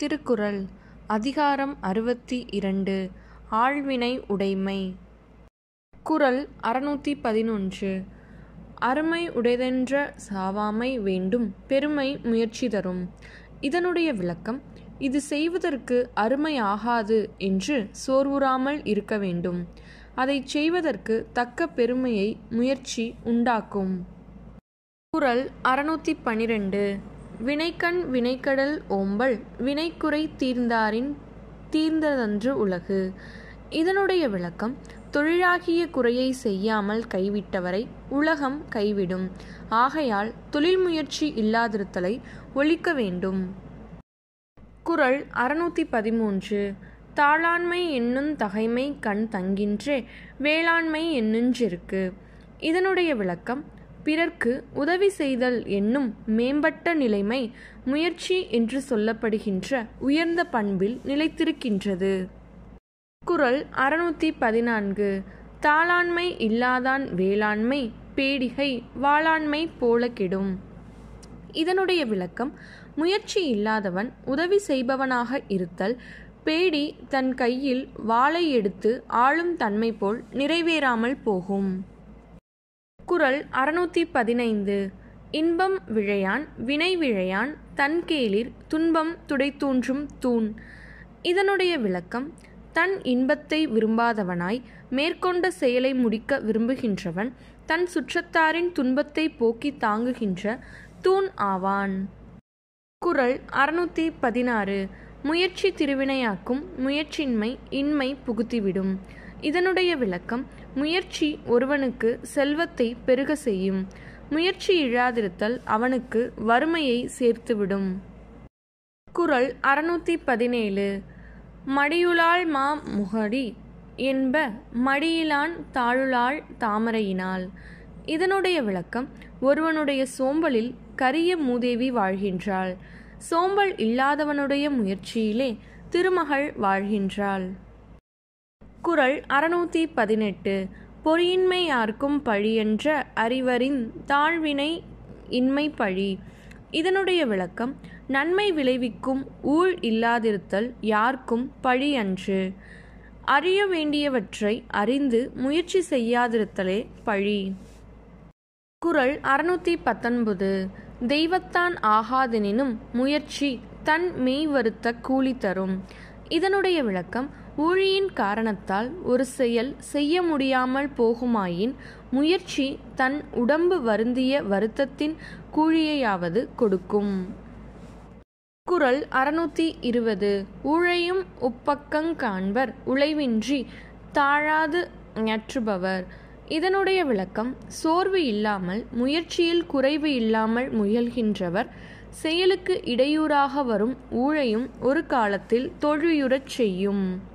திருக்குறள் அதிகாரம் அறுபத்தி இரண்டு ஆழ்வினை உடைமை குறள் அறுநூற்றி பதினொன்று அருமை உடைதென்ற சாவாமை வேண்டும் பெருமை முயற்சி தரும் இதனுடைய விளக்கம் இது செய்வதற்கு அருமை ஆகாது என்று சோர்வுறாமல் இருக்க வேண்டும் அதைச் செய்வதற்கு தக்க பெருமையை முயற்சி உண்டாக்கும் குறள் அறுநூற்றி பனிரெண்டு வினைக்கண் வினைக்கடல் ஓம்பல் வினைக்குறை தீர்ந்தாரின் தீர்ந்ததன்று உலகு இதனுடைய விளக்கம் தொழிலாகிய குறையை செய்யாமல் கைவிட்டவரை உலகம் கைவிடும் ஆகையால் தொழில் முயற்சி இல்லாதிருத்தலை ஒழிக்க வேண்டும் குறள் அறுநூற்றி பதிமூன்று தாளாண்மை என்னும் தகைமை கண் தங்கின்றே வேளாண்மை என்னுஞ்சிருக்கு இதனுடைய விளக்கம் பிறர்க்கு உதவி செய்தல் என்னும் மேம்பட்ட நிலைமை முயற்சி என்று சொல்லப்படுகின்ற உயர்ந்த பண்பில் நிலைத்திருக்கின்றது குறள் அறுநூற்றி பதினான்கு தாளாண்மை இல்லாதான் வேளாண்மை பேடிகை வாளாண்மை போல கெடும் இதனுடைய விளக்கம் முயற்சி இல்லாதவன் உதவி செய்பவனாக இருத்தல் பேடி தன் கையில் வாளை எடுத்து ஆளும் தன்மை போல் நிறைவேறாமல் போகும் குறள் அறுநூற்றி பதினைந்து இன்பம் விழையான் வினை விழையான் தன்கேளிர் துன்பம் துடைத்தூன்றும் தூண் இதனுடைய விளக்கம் தன் இன்பத்தை விரும்பாதவனாய் மேற்கொண்ட செயலை முடிக்க விரும்புகின்றவன் தன் சுற்றத்தாரின் துன்பத்தை போக்கி தாங்குகின்ற தூண் ஆவான் குறள் அறுநூற்றி பதினாறு முயற்சி திருவினையாக்கும் முயற்சியின்மை இன்மை புகுத்திவிடும் இதனுடைய விளக்கம் முயற்சி ஒருவனுக்கு செல்வத்தை பெருக செய்யும் முயற்சி இழாதிருத்தல் அவனுக்கு வறுமையை சேர்த்துவிடும் குறள் அறுநூற்றி பதினேழு மடியுளாள் மா முகடி என்ப மடியிலான் தாழுளாள் தாமரையினால் இதனுடைய விளக்கம் ஒருவனுடைய சோம்பலில் கரிய மூதேவி வாழ்கின்றாள் சோம்பல் இல்லாதவனுடைய முயற்சியிலே திருமகள் வாழ்கின்றாள் குறள் அறுநூற்றி பதினெட்டு பொறியின்மை யார்க்கும் பழியென்ற அறிவரின் தாழ்வினை இன்மை பழி இதனுடைய விளக்கம் நன்மை விளைவிக்கும் ஊழ் இல்லாதிருத்தல் யார்க்கும் பழி அன்று அறிய வேண்டியவற்றை அறிந்து முயற்சி செய்யாதிருத்தலே பழி குறள் அறுநூற்றி பத்தொன்பது தெய்வத்தான் ஆகாதெனினும் முயற்சி தன் மெய் வருத்த கூலி தரும் இதனுடைய விளக்கம் ஊழியின் காரணத்தால் ஒரு செயல் செய்ய முடியாமல் போகுமாயின் முயற்சி தன் உடம்பு வருந்திய வருத்தத்தின் கூலியையாவது கொடுக்கும் குறள் அறுநூற்றி இருபது ஊழையும் உப்பக்கங் காண்பர் உழைவின்றி தாழாது ஞற்றுபவர் இதனுடைய விளக்கம் சோர்வு இல்லாமல் முயற்சியில் குறைவு இல்லாமல் முயல்கின்றவர் செயலுக்கு இடையூறாக வரும் ஊழையும் ஒரு காலத்தில் தோல்வியுறச் செய்யும்